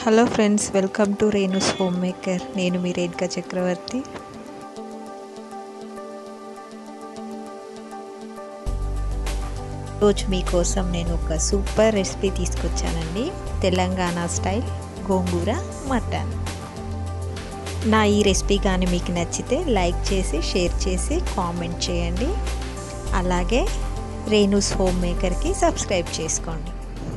hello friends welcome to Renu's home maker నేను మీ రేణుకా చక్రవర్తి రోజు మీకోసం నేను ఒక సూపర్ రెసిపీ తీసుకొచ్చానండి తెలంగాణ స్టైల్ గోంగూర మటన్ నా ఈ రెసిపీ కానీ మీకు నచ్చితే లైక్ చేసి షేర్ చేసి కామెంట్ చేయండి అలాగే రేణుస్ హోమ్ మేకర్కి సబ్స్క్రైబ్ చేసుకోండి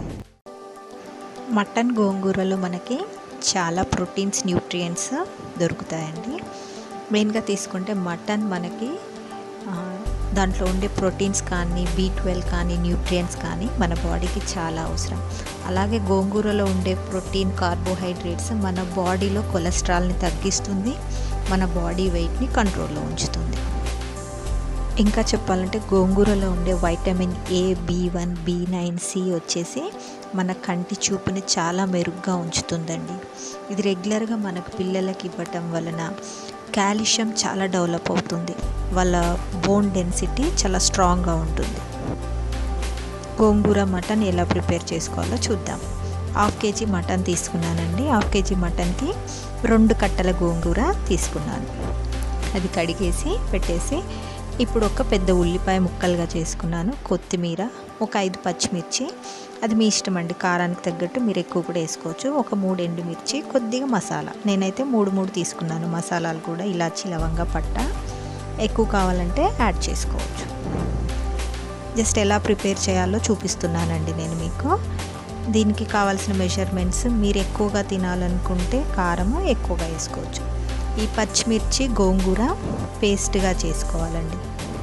మటన్ గోంగూరలో మనకి చాలా ప్రోటీన్స్ న్యూట్రియంట్స్ దొరుకుతాయండి మెయిన్గా తీసుకుంటే మటన్ మనకి దాంట్లో ఉండే ప్రోటీన్స్ కానీ బీ ట్వెల్వ్ కానీ న్యూట్రియంట్స్ కానీ మన బాడీకి చాలా అవసరం అలాగే గోంగూరలో ఉండే ప్రోటీన్ కార్బోహైడ్రేట్స్ మన బాడీలో కొలెస్ట్రాల్ని తగ్గిస్తుంది మన బాడీ వెయిట్ని కంట్రోల్లో ఉంచుతుంది ఇంకా చెప్పాలంటే గోంగూరలో ఉండే vitamin A B one B nine C వచ్చేసి మన కంటి చూపుని చాలా మెరుగ్గా ఉంచుతుందండి ఇది రెగ్యులర్గా మనకు పిల్లలకి ఇవ్వటం వలన కాల్షియం చాలా డెవలప్ అవుతుంది వాళ్ళ బోన్ డెన్సిటీ చాలా స్ట్రాంగ్గా ఉంటుంది గోంగూర మటన్ ఎలా ప్రిపేర్ చేసుకోవాలో చూద్దాం హాఫ్ కేజీ మటన్ తీసుకున్నానండి హాఫ్ కేజీ మటన్కి రెండు కట్టల గోంగూర తీసుకున్నాను అది కడిగేసి పెట్టేసి ఇప్పుడు ఒక పెద్ద ఉల్లిపాయ ముక్కలుగా చేసుకున్నాను కొత్తిమీర ఒక ఐదు పచ్చిమిర్చి అది మీ ఇష్టం అండి కారానికి తగ్గట్టు మీరు ఎక్కువ కూడా వేసుకోవచ్చు ఒక మూడు ఎండుమిర్చి కొద్దిగా మసాలా నేనైతే మూడు మూడు తీసుకున్నాను మసాలాలు కూడా ఇలాచి లవంగా పట్ట ఎక్కువ కావాలంటే యాడ్ చేసుకోవచ్చు జస్ట్ ఎలా ప్రిపేర్ చేయాలో చూపిస్తున్నానండి నేను మీకు దీనికి కావాల్సిన మెజర్మెంట్స్ మీరు ఎక్కువగా తినాలనుకుంటే కారము ఎక్కువగా వేసుకోవచ్చు ఈ పచ్చిమిర్చి గోంగూర పేస్ట్గా చేసుకోవాలండి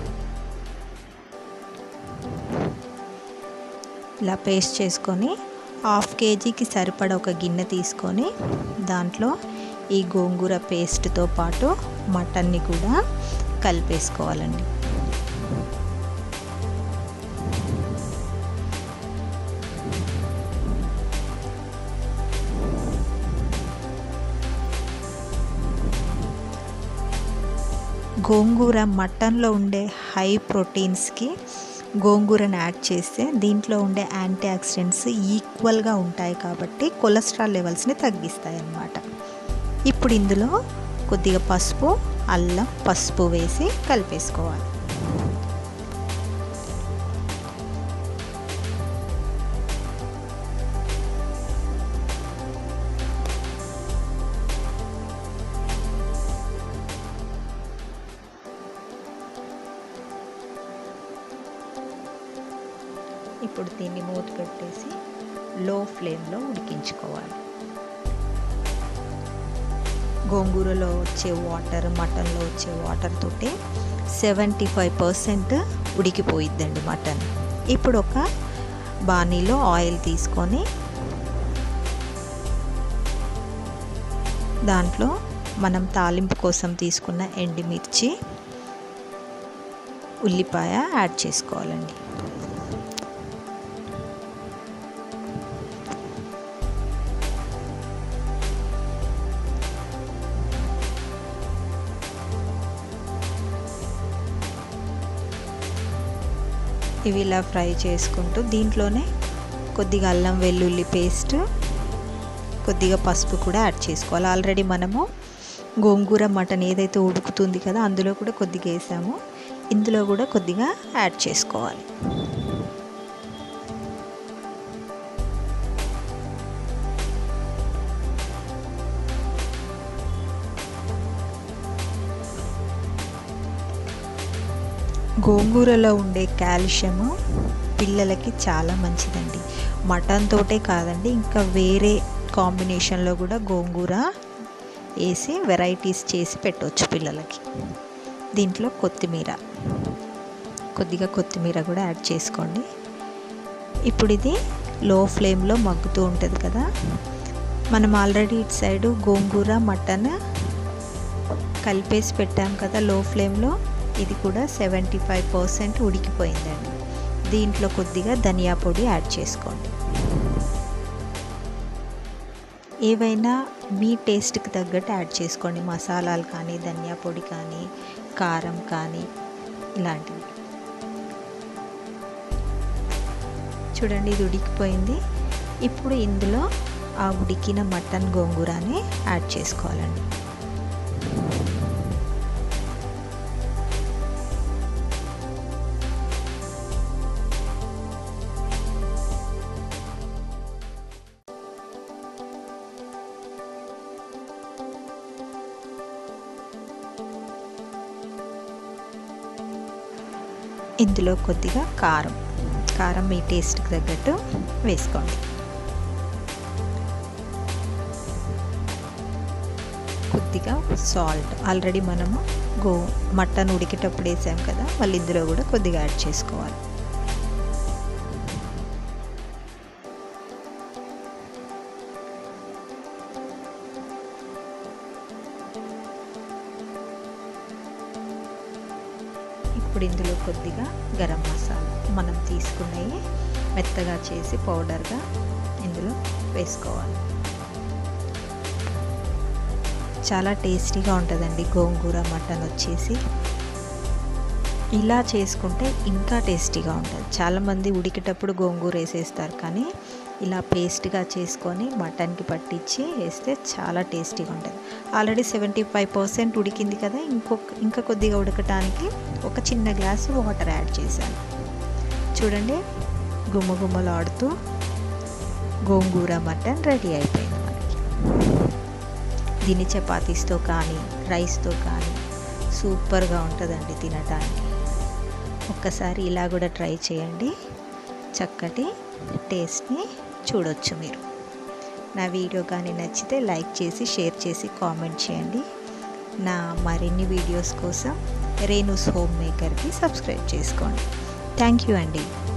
ఇలా పేస్ట్ చేసుకొని హాఫ్ కేజీకి సరిపడ ఒక గిన్నె తీసుకొని దాంట్లో ఈ గోంగూర పేస్ట్తో పాటు మటన్ని కూడా కలిపేసుకోవాలండి గోంగూర మటన్లో ఉండే హై ప్రోటీన్స్కి గోంగూరను యాడ్ చేస్తే దీంట్లో ఉండే యాంటీ ఆక్సిడెంట్స్ ఈక్వల్గా ఉంటాయి కాబట్టి కొలెస్ట్రాల్ లెవెల్స్ని తగ్గిస్తాయి అన్నమాట ఇప్పుడు ఇందులో కొద్దిగా పసుపు అల్లం పసుపు వేసి కలిపేసుకోవాలి ఇప్పుడు దీన్ని మూత పెట్టేసి లో ఫ్లేమ్లో ఉడికించుకోవాలి గోంగూరలో వచ్చే వాటర్ మటన్లో వచ్చే వాటర్ తోటి సెవెంటీ ఫైవ్ పర్సెంట్ ఉడికిపోయిద్దండి మటన్ ఇప్పుడు ఒక బాణీలో ఆయిల్ తీసుకొని దాంట్లో మనం తాలింపు కోసం తీసుకున్న ఎండుమిర్చి ఉల్లిపాయ యాడ్ చేసుకోవాలండి ఇవి ఇలా ఫ్రై చేసుకుంటూ దీంట్లోనే కొద్దిగా అల్లం వెల్లుల్లి పేస్ట్ కొద్దిగా పసుపు కూడా యాడ్ చేసుకోవాలి ఆల్రెడీ మనము గోంగూర మటన్ ఏదైతే ఉడుకుతుంది కదా అందులో కూడా కొద్దిగా వేసాము ఇందులో కూడా కొద్దిగా యాడ్ చేసుకోవాలి గోంగూరలో ఉండే కాల్షియము పిల్లలకి చాలా మంచిదండి మటన్ తోటే కాదండి ఇంకా వేరే కాంబినేషన్లో కూడా గోంగూర వేసి వెరైటీస్ చేసి పెట్టవచ్చు పిల్లలకి దీంట్లో కొత్తిమీర కొద్దిగా కొత్తిమీర కూడా యాడ్ చేసుకోండి ఇప్పుడు ఇది లో ఫ్లేమ్లో మగ్గుతూ ఉంటుంది కదా మనం ఆల్రెడీ ఇటు సైడు గోంగూర మటన్ కలిపేసి పెట్టాం కదా లో ఫ్లేమ్లో ఇది కూడా సెవెంటీ ఫైవ్ పర్సెంట్ ఉడికిపోయిందండి దీంట్లో కొద్దిగా ధనియా పొడి యాడ్ చేసుకోండి ఏవైనా మీ టేస్ట్కి తగ్గట్టు యాడ్ చేసుకోండి మసాలాలు కానీ ధనియా పొడి కానీ కారం కానీ ఇలాంటివి చూడండి ఇది ఉడికిపోయింది ఇప్పుడు ఇందులో ఆ ఉడికిన మటన్ గోంగూరని యాడ్ చేసుకోవాలండి ఇందులో కొద్దిగా కారం కారం మీ టేస్ట్కి తగ్గట్టు వేసుకోండి కొద్దిగా సాల్ట్ ఆల్రెడీ మనము గో మటన్ ఉడికేటప్పుడు వేసాం కదా మళ్ళీ ఇందులో కూడా కొద్దిగా యాడ్ చేసుకోవాలి ఇప్పుడు ఇందులో కొద్దిగా గరం మసాలా మనం తీసుకున్నవి మెత్తగా చేసి పౌడర్గా ఇందులో వేసుకోవాలి చాలా టేస్టీగా ఉంటుందండి గోంగూర మటన్ వచ్చేసి ఇలా చేసుకుంటే ఇంకా టేస్టీగా ఉంటుంది చాలామంది ఉడికేటప్పుడు గోంగూర వేసేస్తారు కానీ ఇలా పేస్ట్గా చేసుకొని మటన్కి పట్టించి వేస్తే చాలా టేస్టీగా ఉంటుంది ఆల్రెడీ సెవెంటీ ఫైవ్ పర్సెంట్ ఉడికింది కదా ఇంకొక ఇంకా కొద్దిగా ఉడకటానికి ఒక చిన్న గ్లాసు వాటర్ యాడ్ చేశాను చూడండి గుమ్మగుమ్మలాడుతూ గోంగూర మటన్ రెడీ అయిపోయింది మనకి దీన్ని చపాతీస్తో కానీ రైస్తో కానీ సూపర్గా ఉంటుందండి తినటానికి ఒక్కసారి ఇలా కూడా ట్రై చేయండి చక్కటి టేస్ట్ని చూడొచ్చు మీరు నా వీడియో కానీ నచ్చితే లైక్ చేసి షేర్ చేసి కామెంట్ చేయండి నా మరిన్ని వీడియోస్ కోసం రేణుస్ హోమ్ మేకర్కి సబ్స్క్రైబ్ చేసుకోండి థ్యాంక్ యూ అండి